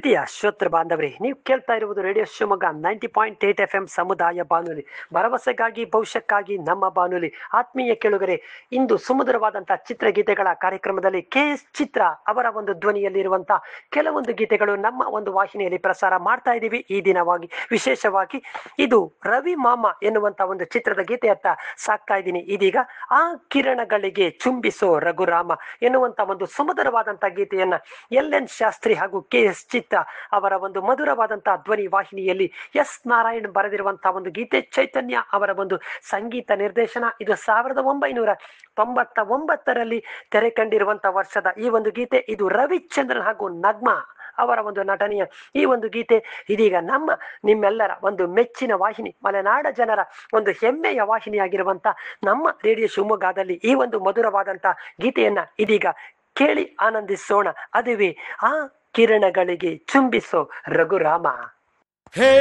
ಪ್ರೀತಿಯ ಶ್ರೋತೃ ಬಾಂಧವರೇ ನೀವು ಕೇಳ್ತಾ ಇರುವುದು radio Shivamogga ninety point eight F M ಸಮುದಾಯ ಬಾನುಲಿ ಭರವಸೆಗಾಗಿ ಭವಿಷ್ಯಕ್ಕಾಗಿ ನಮ್ಮ ಬಾನುಲಿ ಆತ್ಮೀಯ ಕೇಳುಗರೆ ಇಂದು ಸುಮಧುರವಾದಂತಹ ಚಿತ್ರಗೀತೆಗಳ ಕಾರ್ಯಕ್ರಮದಲ್ಲಿ ಕೆ ಎಸ್ ಚಿತ್ರ ಅವರ ಒಂದು ಧ್ವನಿಯಲ್ಲಿರುವಂತಹ ಕೆಲವೊಂದು ಗೀತೆಗಳು ನಮ್ಮ ಒಂದು ವಾಹಿನಿಯಲ್ಲಿ ಪ್ರಸಾರ ಮಾಡ್ತಾ ಇದ್ದೀವಿ ಈ ದಿನವಾಗಿ ವಿಶೇಷವಾಗಿ ಇದು ರವಿ ಮಾಮ ಎನ್ನುವಂತ ಒಂದು ಚಿತ್ರದ ಗೀತೆಯತ್ತ ಸಾಕ್ತಾ ಇದ್ದೀನಿ ಇದೀಗ ಆ ಕಿರಣಗಳಿಗೆ ಚುಂಬಿಸೋ ರಘುರಾಮ ಎನ್ನುವಂತ ಒಂದು ಸುಮಧುರವಾದಂತಹ ಗೀತೆಯನ್ನ ಎಲ್ ಎನ್ ಶಾಸ್ತ್ರಿ ಹಾಗೂ ಕೆ ಎಸ್ ಚಿತ್ತ ಅವರ ಒಂದು ಮಧುರವಾದಂತಹ ಧ್ವನಿ ವಾಹಿನಿಯಲ್ಲಿ ಎಸ್ ನಾರಾಯಣ್ ಬರೆದಿರುವಂತಹ ಒಂದು ಗೀತೆ ಚೈತನ್ಯ ಅವರ ಒಂದು ಸಂಗೀತ ನಿರ್ದೇಶನ ಇದು ಸಾವಿರದ ಒಂಬೈನೂರ ತೊಂಬತ್ತ ಒಂಬತ್ತರಲ್ಲಿ ತೆರೆ ಕಂಡಿರುವಂತಹ ವರ್ಷದ ಈ ಒಂದು ಗೀತೆ ಇದು ರವಿಚಂದ್ರನ್ ಹಾಗೂ ನಗ್ಮಾ ಅವರ ಒಂದು ನಟನೆಯ ಈ ಒಂದು ಗೀತೆ ಇದೀಗ ನಮ್ಮ ನಿಮ್ಮೆಲ್ಲರ ಒಂದು ಮೆಚ್ಚಿನ ವಾಹಿನಿ ಮಲೆನಾಡ ಜನರ ಒಂದು ಹೆಮ್ಮೆಯ ವಾಹಿನಿಯಾಗಿರುವಂತ ನಮ್ಮ ರೇಡಿಯೋ ಶಿವಮೊಗ್ಗದಲ್ಲಿ ಈ ಒಂದು ಮಧುರವಾದಂತ ಗೀತೆಯನ್ನ ಇದೀಗ ಕೇಳಿ ಆನಂದಿಸೋಣ ಅದುವೇ ಆ ಕಿರಣಗಳಿಗೆ ಚುಂಬಿಸೋ ರಘುರಾಮ ಹೇ